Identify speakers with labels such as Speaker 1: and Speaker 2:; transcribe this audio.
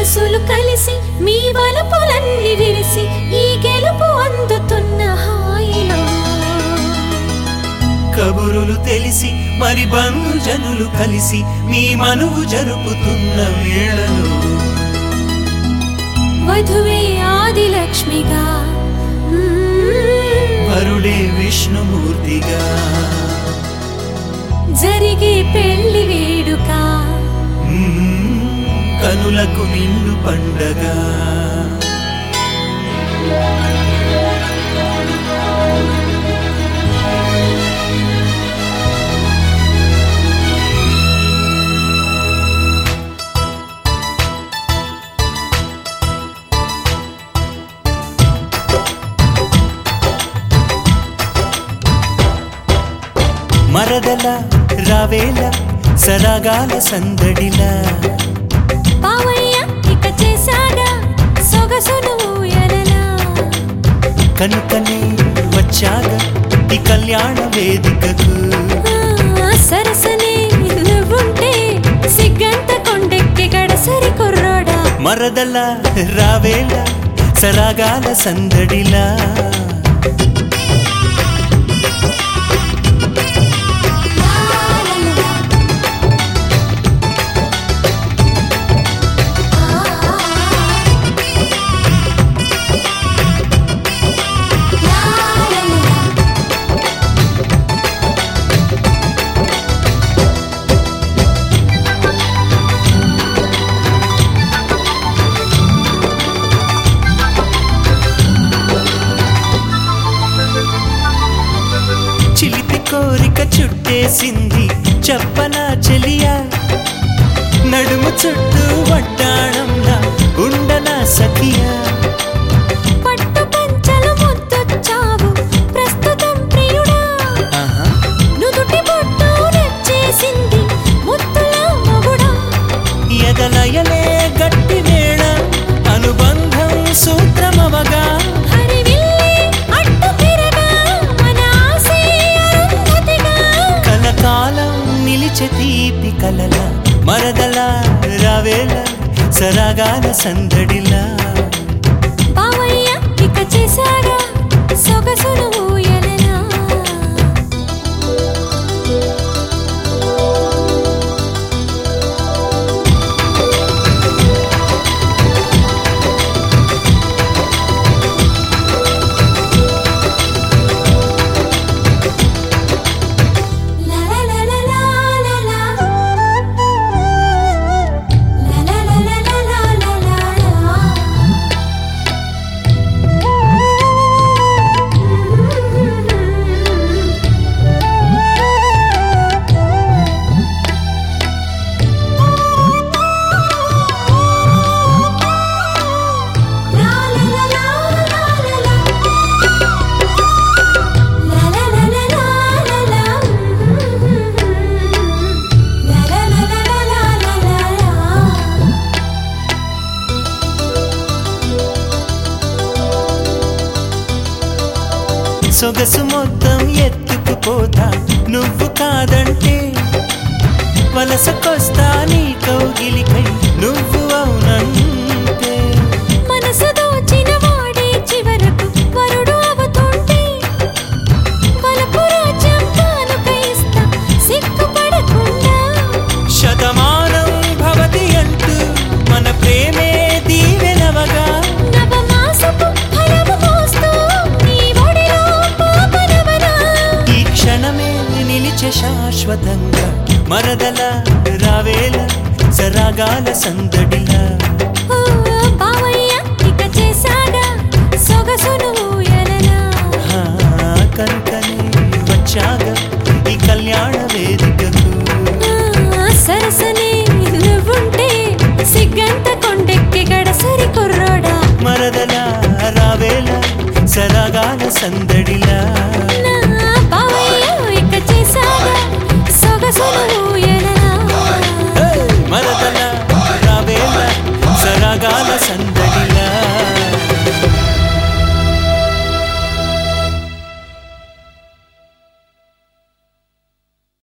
Speaker 1: మనసులు కలిసి మీ వలుపులన్నీ విరిసి ఈ గెలుపు అందుతున్న హాయిలో
Speaker 2: కబురులు తెలిసి మరి బంధుజనులు కలిసి మీ మనువు జరుపుతున్న వేళలో
Speaker 1: వధువే ఆదిలక్ష్మిగా మ్మ్.
Speaker 2: వరుడే విష్ణుమూర్తిగా
Speaker 1: జరిగే పెళ్లి వేడుక
Speaker 2: మ్మ్, కనులకు నిండు పండగ మరదల రావేల సరాగాల సందడిలా
Speaker 1: పావయ్య ఇక చేశాగా సొగసును ఊయలలా
Speaker 2: కనుకనే వచ్చాగా ఈ కళ్యాణ వేదికకు
Speaker 1: ఆ, సరసనే నువ్వుంటే సిగ్గంత కొండెక్కి గడసరి కుర్రోడా
Speaker 2: మరదల రావేల సరాగాల సందడిలా చిలిపి కోరిక చుట్టేసింది చెప్పనా చెలియా నడుము చుట్టూ వడ్డాణంలా ఉండనా సఖియా
Speaker 1: పట్టు పంచలు ముద్దొచ్చావు ప్రస్తుతం ప్రియుడా
Speaker 2: ఆహా.
Speaker 1: నుదుటి బొట్టు నచ్చేసింది ముద్దుల మొగుడా
Speaker 2: ఎదలయలే గట్టి వేళ అనుబంధం సూత్రమవగా
Speaker 1: హరివిల్లి అడ్డు తిరగా మన ఆశే అరుంధతిగా
Speaker 2: కలకాలం నిలిచె తీపి కలల మరదల రావేల సరాగాల సందడిలా
Speaker 1: బావయ్య ఇక చేశాగా సొగసును ఊయలలా La la la la la la la. La la la la la la la la La la la la la la la. La la la la la la la. La la la la la la la la.
Speaker 2: సొగసు మొత్తం ఎత్తుకుపోతా నువ్వు కాదంటే వలసకొస్తా నీ కౌగిలికై నువ్వు అవునంటే
Speaker 1: మనసు దోచిన వాడే చివరకు వరుడు అవుతుంటే వలపు రాజ్యం కానుక ఇస్తా సిగ్గుపడకుండా
Speaker 2: శతమానం భవతి అంటూ మన ప్రేమే దీవెనవగా
Speaker 1: నవమాసపు ఫలము మోస్తూ నీ ఒడిలో పాపనవనా
Speaker 2: ఈ క్షణమే నిలిచే శాశ్వతంగా మరదల రావేల సరాగాల సందడిలా
Speaker 1: ఓ బావయ్య ఇక చేశాగా సొగసును ఊయలలా
Speaker 2: ఆ, కనుకనే వచ్చాగా ఈ కళ్యాణ వేదికకు
Speaker 1: ఆ, సరసనే నువ్వుంటే సిగ్గంత కొండెక్కి గడసరి కుర్రోడా
Speaker 2: మరదల రావేల సరాగాల సందడిలా
Speaker 1: నా బావయ్య ఇక చేశాగా సొగసును ఊయలలా
Speaker 2: మరదల రావేల సరాగాల సందడిలా